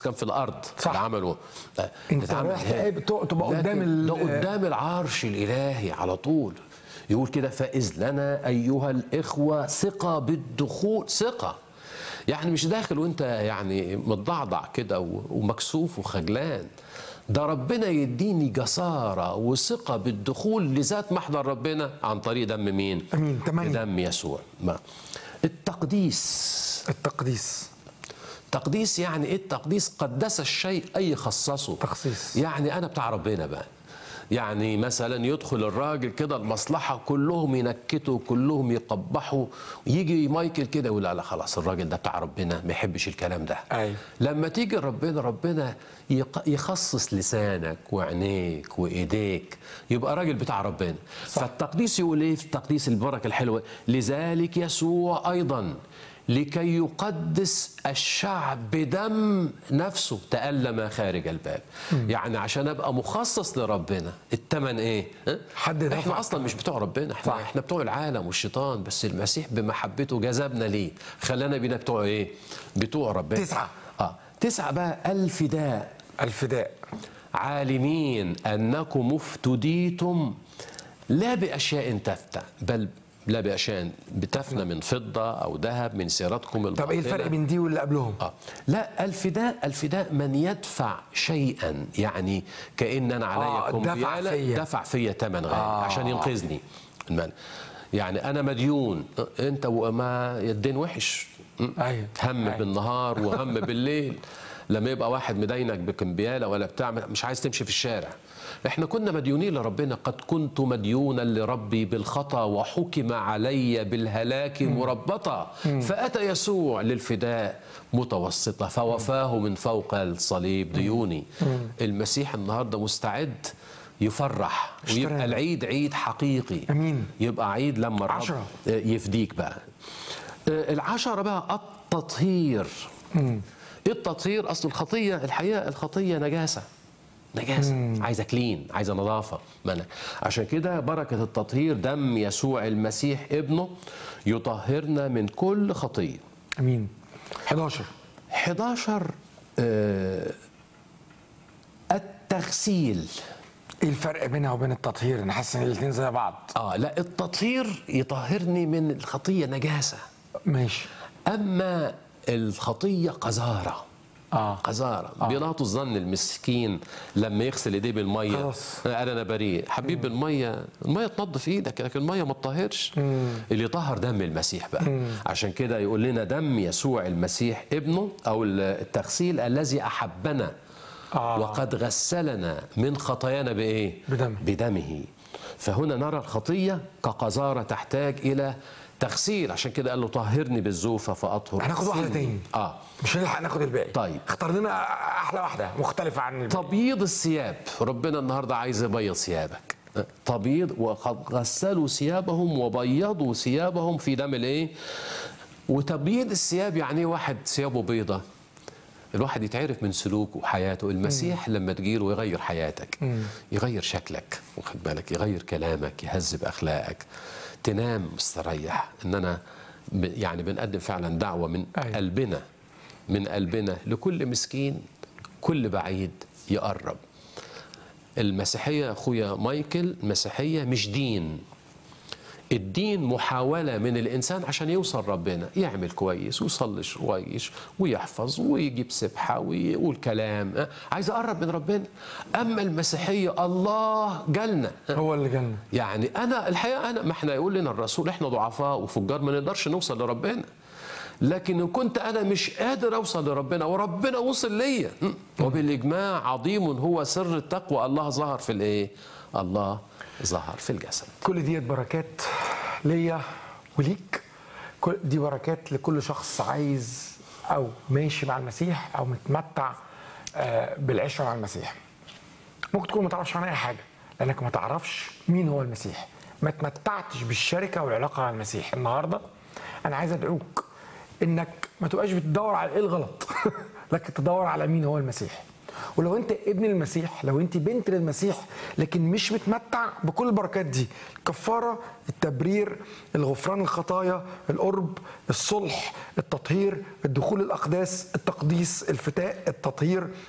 كان في الارض صح. اللي عمله آه، انت اتعمل رايح هنا. تقابل- تق- تبقى لكن قدام ال- ده قدام العرش الالهي على طول يقول كده فاذ لنا ايها الاخوه ثقه بالدخول ثقه يعني مش داخل وانت يعني متضعضع كده و- ومكسوف وخجلان ده ربنا يديني جسارة وثقة بالدخول لذات محضر ربنا عن طريق دم مين؟ أمين. تمام. دم يسوع ما. التقديس التقديس تقديس يعني ايه التقديس قدس الشيء اي خصصه تخصيص. يعني انا بتاع ربنا بقى يعني مثلا يدخل الراجل كده المصلحة كلهم ينكتوا كلهم يقبحوا يجي مايكل كده يقول لا لا خلاص الراجل ده بتاع ربنا ما يحبش الكلام ده أيوة. لما تيجي ربنا ربنا يق- يخصص لسانك وعينيك وايديك يبقى راجل بتاع ربنا صح. فالتقديس يقول ايه في التقديس البركه الحلوه لذلك يسوع ايضا لكي يقدس الشعب بدم نفسه تألم خارج الباب يعني عشان ابقى مخصص لربنا الثمن ايه ها؟ حد دفع احنا اصلا مش بتوع ربنا احنا صح. احنا بتوع العالم والشيطان بس المسيح بمحبته جذبنا ليه خلانا بينا بتوع ايه بتوع ربنا تسعة. اه تسعة بقى الفداء الفداء عالمين انكم افتديتم لا باشياء تفتى بل لا باشياء بتفنى من فضه او ذهب من سيرتكم الباطله طب ايه الفرق بين دي واللي قبلهم آه. لا الفداء الفداء من يدفع شيئا يعني كان انا عليا آه، دفع كمبياله فيا. دفع فيا ثمن غالي آه. عشان ينقذني المال. يعني انا مديون انت وما الدين وحش أيوة. هم أيوة. بالنهار وهم بالليل لما يبقى واحد مدينك بكمبياله ولا بتاع مش عايز تمشي في الشارع احنا كنا مديونين لربنا قد كنت مديونا لربي بالخطا وحكم علي بالهلاك مربطا فاتى يسوع للفداء متوسطه فوفاه من فوق الصليب ديوني المسيح النهارده مستعد يفرح ويبقى اشترانا. العيد عيد حقيقي أمين. يبقى عيد لما الرب عشرة. يفديك بقى آه، العشرة بقى التطهير ايه التطهير اصل الخطيه الحقيقه الخطيه نجاسه نجاسه عايزه كلين عايزه نظافه ما أنا عشان كده بركه التطهير دم يسوع المسيح ابنه يطهرنا من كل خطيه امين 11 11 آه التغسيل ايه الفرق بينها وبين التطهير انا حاسس ان الاثنين زي بعض اه لا التطهير يطهرني من الخطيه نجاسه ماشي اما الخطيه قذاره اه قذاره آه. بيلاطس ظن المسكين لما يغسل ايديه بالميه خلاص. قال انا بريء حبيب الميه الميه تنظف ايدك لكن الميه ما تطهرش اللي طهر دم المسيح بقى عشان كده يقول لنا دم يسوع المسيح ابنه او التغسيل الذي احبنا آه. وقد غسلنا من خطايانا بايه بدمه. بدمه فهنا نرى الخطيه كقذاره تحتاج الى تغسيل عشان كده قال له طهرني بالزوفه فاطهر هناخد واحدة اغسلني. تاني. اه مش هنلحق ناخد الباقي طيب. اختار لنا احلى واحده مختلفه عن الباقي تبييض الثياب ربنا النهارده عايز يبيض ثيابك تبييض وقد غسلوا ثيابهم وبيضوا ثيابهم في دم الايه وتبييض الثياب يعني إيه واحد ثيابه بيضة الواحد يتعرف من سلوكه وحياته المسيح لما تجيله يغير حياتك يغير شكلك واخد بالك يغير كلامك يهذب اخلاقك تنام مستريح ان انا ب- يعني بنقدم فعلا دعوه من أيوة. قلبنا من قلبنا لكل مسكين كل بعيد يقرب المسيحية يا أخويا مايكل مسيحية مش دين الدين محاولة من الإنسان عشان يوصل ربنا يعمل كويس ويصلي كويس ويحفظ ويجيب سبحة ويقول كلام أه؟ عايز أقرب من ربنا أما المسيحية الله جالنا أه؟ هو اللي جالنا يعني انا الحقيقه انا ما احنا يقول لنا الرسول احنا ضعفاء وفجار ما نقدرش نوصل لربنا لكن ان كنت انا مش قادر اوصل لربنا وربنا وصل ليا م. وبالاجماع عظيم هو سر التقوى الله ظهر في الايه الله ظهر في الجسد كل ديت بركات ليا وليك كل دي بركات لكل شخص عايز او ماشي مع المسيح او متمتع آه، بالعشره مع المسيح ممكن تكون ما تعرفش عن اي حاجه لانك ما تعرفش مين هو المسيح ما تمتعتش بالشركه والعلاقه مع المسيح النهارده انا عايز ادعوك انك ما تبقاش بتدور على ايه الغلط لكن تدور على مين هو المسيح ولو انت ابن المسيح لو انت بنت للمسيح لكن مش متمتع بكل البركات دي الكفاره التبرير الغفران الخطايا القرب الصلح التطهير الدخول الاقداس التقديس الفتاء التطهير